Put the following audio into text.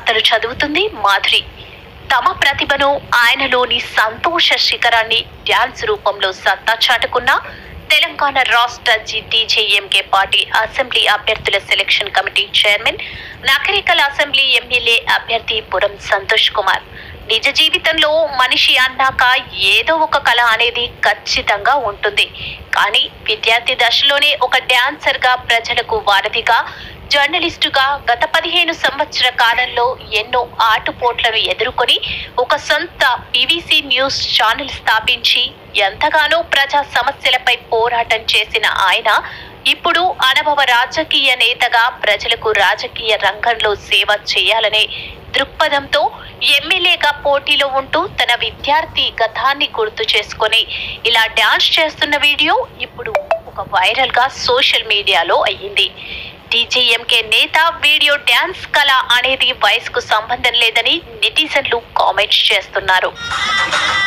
వార్తలు చదువుతుంది మాధురి తమ ప్రతిభను ఆయనలోని సంతోష శిఖరాన్ని డ్యాన్స్ రూపంలో సత్తా చాటుకున్న తెలంగాణ రాష్ట్ర డీజేఎంకే పార్టీ అసెంబ్లీ అభ్యర్థుల selection committee chairman Nakrekal assembly MLA అభ్యర్థి పురం సంతోష్ కుమార్ నిజ జీవితంలో మనిషి అన్నాక ఏదో ఒక కళ అనేది ఖచ్చితంగా ఉంటుంది కానీ విద్యార్థి దశలోనే ఒక డాన్సర్ గా ప్రజలకు వారధిగా జర్నలిస్టుగా గత పదిహేను సంవత్సర కాలంలో ఎన్నో ఆటుపోట్లను ఎదుర్కొని ఒక సొంత పీవీసీ న్యూస్ ఛానల్ స్థాపించి ఎంతగానో ప్రజా సమస్యలపై పోరాటం చేసిన ఆయన ఇప్పుడు అనుభవ రాజకీయ నేతగా ప్రజలకు రాజకీయ రంగంలో సేవ చేయాలనే దృక్పథంతో ఎమ్మెల్యేగా పోటీలో ఉంటూ తన విద్యార్థి గతాన్ని గుర్తు చేసుకొని ఇలా డాన్స్ చేస్తున్న వీడియో ఇప్పుడు ఒక వైరల్ గా సోషల్ మీడియాలో అయ్యింది టీజీఎంకే నేత వీడియో డ్యాన్స్ కళ అనేది వయసుకు సంబంధం లేదని నెటిజన్లు కామెంట్స్ చేస్తున్నారు